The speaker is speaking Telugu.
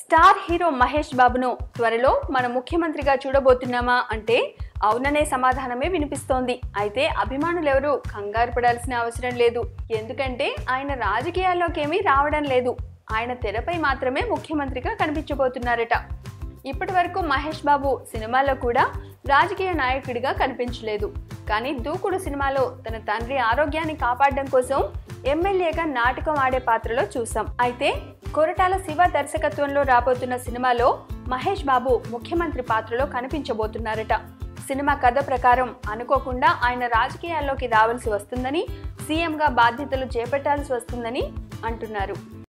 స్టార్ హీరో మహేష్ బాబును త్వరలో మన ముఖ్యమంత్రిగా చూడబోతున్నామా అంటే అవుననే సమాధానమే వినిపిస్తోంది అయితే అభిమానులెవరూ కంగారు పడాల్సిన అవసరం లేదు ఎందుకంటే ఆయన రాజకీయాల్లోకేమీ రావడం లేదు ఆయన తెరపై మాత్రమే ముఖ్యమంత్రిగా కనిపించబోతున్నారట ఇప్పటి వరకు మహేష్ బాబు సినిమాలో కూడా రాజకీయ నాయకుడిగా కనిపించలేదు కానీ దూకుడు సినిమాలో తన తండ్రి ఆరోగ్యాన్ని కాపాడడం కోసం ఎమ్మెల్యేగా నాటకం ఆడే పాత్రలో చూసాం అయితే కొరటాల శివ దర్శకత్వంలో రాబోతున్న సినిమాలో మహేష్ బాబు ముఖ్యమంత్రి పాత్రలో కనిపించబోతున్నారట సినిమా కథ ప్రకారం అనుకోకుండా ఆయన రాజకీయాల్లోకి రావాల్సి వస్తుందని సీఎంగా బాధ్యతలు చేపట్టాల్సి వస్తుందని అంటున్నారు